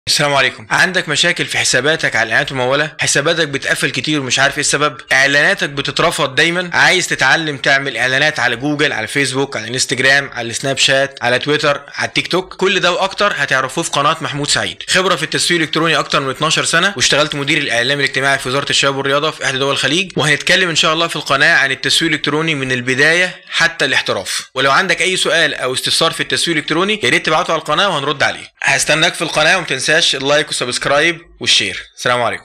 السلام عليكم عندك مشاكل في حساباتك على الاعلانات المموله حساباتك بتقفل كتير ومش عارف ايه السبب اعلاناتك بتترفض دايما عايز تتعلم تعمل اعلانات على جوجل على فيسبوك على انستجرام على السناب شات على تويتر على التيك توك كل ده واكتر هتعرفوه في قناه محمود سعيد خبره في التسويق الالكتروني اكتر من 12 سنه واشتغلت مدير الاعلام الاجتماعي في وزاره الشباب والرياضه في احدى دول الخليج وهنتكلم ان شاء الله في القناه عن التسويق الالكتروني من البدايه حتى الاحتراف ولو عندك اي سؤال او استفسار في التسويق الالكتروني يا ريت تبعته على القناه وهنرد عليه هستناك في القناه وما تنساش اللايك والسبسكرايب والشير سلام عليكم